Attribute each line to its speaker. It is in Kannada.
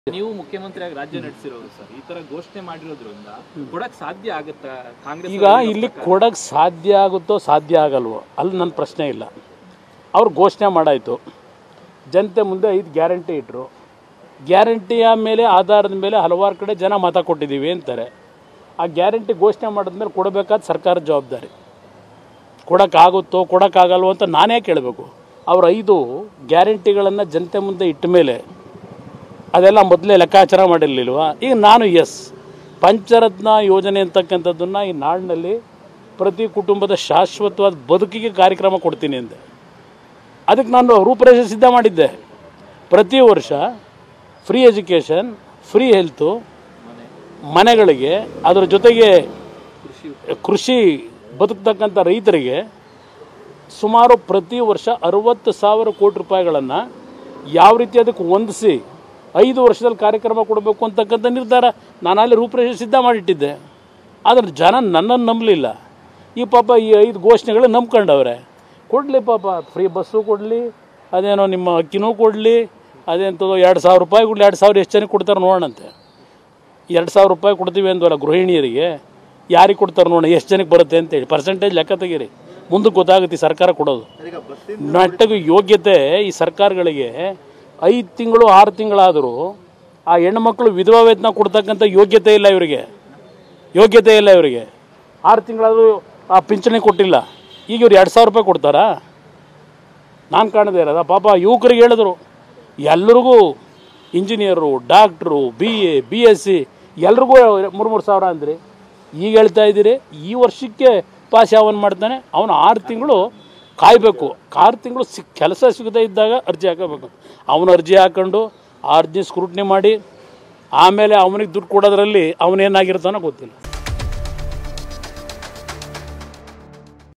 Speaker 1: ನೀವು ಮುಖ್ಯಮಂತ್ರಿಯಾಗಿ ರಾಜ್ಯ ನಡೆಸಿರೋರು ಸರ್ ಈ ತರ ಘೋಷಣೆ ಮಾಡಿರೋದ್ರಿಂದ ಕೊಡಕ್ ಸಾಧ್ಯ ಆಗುತ್ತಾ ಕಾಂಗ್ರೆಸ್
Speaker 2: ಈಗ ಇಲ್ಲಿ ಕೊಡಕ್ಕೆ ಸಾಧ್ಯ ಆಗುತ್ತೋ ಸಾಧ್ಯ ಆಗಲ್ವೋ ಅಲ್ಲಿ ನನ್ನ ಪ್ರಶ್ನೆ ಇಲ್ಲ ಅವ್ರು ಘೋಷಣೆ ಮಾಡಾಯಿತು ಜನತೆ ಮುಂದೆ ಐದು ಗ್ಯಾರಂಟಿ ಇಟ್ಟರು ಗ್ಯಾರಂಟಿಯ ಮೇಲೆ ಆಧಾರದ ಮೇಲೆ ಹಲವಾರು ಕಡೆ ಜನ ಮತ ಕೊಟ್ಟಿದ್ದೀವಿ ಅಂತಾರೆ ಆ ಗ್ಯಾರಂಟಿ ಘೋಷಣೆ ಮಾಡಿದ್ಮೇಲೆ ಕೊಡಬೇಕಾದ ಸರ್ಕಾರದ ಜವಾಬ್ದಾರಿ ಕೊಡೋಕ್ಕಾಗುತ್ತೋ ಕೊಡೋಕ್ಕಾಗಲ್ವೋ ಅಂತ ನಾನೇ ಕೇಳಬೇಕು ಅವ್ರ ಐದು ಗ್ಯಾರಂಟಿಗಳನ್ನು ಜನತೆ ಮುಂದೆ ಇಟ್ಟ ಮೇಲೆ ಅದೆಲ್ಲ ಮೊದಲೇ ಲೆಕ್ಕಾಚಾರ ಮಾಡಿರಲಿಲ್ವಾ ಈಗ ನಾನು ಎಸ್ ಪಂಚರತ್ನ ಯೋಜನೆ ಅಂತಕ್ಕಂಥದ್ದನ್ನು ಈ ನಾಡಿನಲ್ಲಿ ಪ್ರತಿ ಕುಟುಂಬದ ಶಾಶ್ವತವಾದ ಬದುಕಿಗೆ ಕಾರ್ಯಕ್ರಮ ಕೊಡ್ತೀನಿ ಅಂದೆ ಅದಕ್ಕೆ ನಾನು ರೂಪರೇಷೆ ಸಿದ್ಧ ಮಾಡಿದ್ದೆ ಪ್ರತಿ ವರ್ಷ ಫ್ರೀ ಎಜುಕೇಷನ್ ಫ್ರೀ ಹೆಲ್ತು ಮನೆಗಳಿಗೆ ಅದರ ಜೊತೆಗೆ ಕೃಷಿ ಬದುಕ್ತಕ್ಕಂಥ ರೈತರಿಗೆ ಸುಮಾರು ಪ್ರತಿ ವರ್ಷ ಅರವತ್ತು ಸಾವಿರ ಕೋಟಿ ರೂಪಾಯಿಗಳನ್ನು ಯಾವ ರೀತಿ ಅದಕ್ಕೆ ಹೊಂದಿಸಿ ಐದು ವರ್ಷದಲ್ಲಿ ಕಾರ್ಯಕ್ರಮ ಕೊಡಬೇಕು ಅಂತಕ್ಕಂಥ ನಿರ್ಧಾರ ನಾನು ಅಲ್ಲಿ ರೂಪರೇಷೆ ಸಿದ್ಧ ಮಾಡಿಟ್ಟಿದ್ದೆ ಆದರೆ ಜನ ನನ್ನನ್ನು ನಂಬಲಿಲ್ಲ ಈ ಪಾಪ ಈ ಐದು ಘೋಷಣೆಗಳು ನಂಬ್ಕೊಂಡವ್ರೆ ಕೊಡಲಿ ಪಾಪ ಫ್ರೀ ಬಸ್ಸು ಕೊಡಲಿ ಅದೇನೋ ನಿಮ್ಮ ಅಕ್ಕಿನೂ ಕೊಡಲಿ ಅದೇಂಥದ್ದು ಎರಡು ಸಾವಿರ ರೂಪಾಯಿ ಕೊಡಲಿ ಎರಡು ಸಾವಿರ ಎಷ್ಟು ಜನಕ್ಕೆ ಕೊಡ್ತಾರೆ ನೋಡೋಣಂತೆ ಎರಡು ಸಾವಿರ ರೂಪಾಯಿ ಕೊಡ್ತೀವಿ ಅಂದ್ವಲ್ಲ ಗೃಹಿಣಿಯರಿಗೆ ಯಾರಿಗೆ ಕೊಡ್ತಾರೆ ನೋಡೋಣ ಎಷ್ಟು ಜನಕ್ಕೆ ಬರುತ್ತೆ ಅಂತೇಳಿ ಪರ್ಸೆಂಟೇಜ್ ಲೆಕ್ಕ ತೆಗೀರಿ ಮುಂದಕ್ಕೆ ಗೊತ್ತಾಗುತ್ತೆ ಈ ಸರ್ಕಾರ ಕೊಡೋದು ನೆಟ್ಟಗೆ ಯೋಗ್ಯತೆ ಈ ಸರ್ಕಾರಗಳಿಗೆ ಐದು ತಿಂಗಳು ಆರು ತಿಂಗಳಾದರೂ ಆ ಹೆಣ್ಮಕ್ಳು ವಿಧವಾ ವೇತನ ಕೊಡ್ತಕ್ಕಂಥ ಯೋಗ್ಯತೆ ಇಲ್ಲ ಇವರಿಗೆ ಯೋಗ್ಯತೆ ಇಲ್ಲ ಇವರಿಗೆ ಆರು ತಿಂಗಳಾದರೂ ಆ ಪಿಂಚಣಿ ಕೊಟ್ಟಿಲ್ಲ ಈಗ ಇವ್ರು ಎರಡು ಸಾವಿರ ರೂಪಾಯಿ ಕೊಡ್ತಾರಾ ನಾನು ಕಾಣದೇ ಇರೋದ ಪಾಪ ಯುವಕರಿಗೆ ಹೇಳಿದ್ರು ಎಲ್ರಿಗೂ ಇಂಜಿನಿಯರು ಡಾಕ್ಟ್ರು B A B S C ಎಲ್ರಿಗೂ ಮೂರು ಮೂರು ಸಾವಿರ ಅಂದ್ರಿ ಈಗ ಹೇಳ್ತಾ ಇದ್ದೀರಿ ಈ ವರ್ಷಕ್ಕೆ ಪಾಸ್ ಯಾವನ್ ಮಾಡ್ತಾನೆ ಅವನು ಆರು ತಿಂಗಳು ಕಾಯಬೇಕು ಆರು ತಿಂಗಳು ಸಿಕ್ ಕೆಲಸ ಸಿಗದೇ ಇದ್ದಾಗ ಅರ್ಜಿ ಹಾಕಬೇಕು ಅವನು ಅರ್ಜಿ ಹಾಕೊಂಡು ಆ ಅರ್ಜಿ ಸ್ಕ್ರೂಟ್ನಿ ಮಾಡಿ ಆಮೇಲೆ ಅವನಿಗೆ ದುಡ್ಡು ಕೊಡೋದ್ರಲ್ಲಿ ಅವನೇನಾಗಿರ್ತಾನೋ ಗೊತ್ತಿಲ್ಲ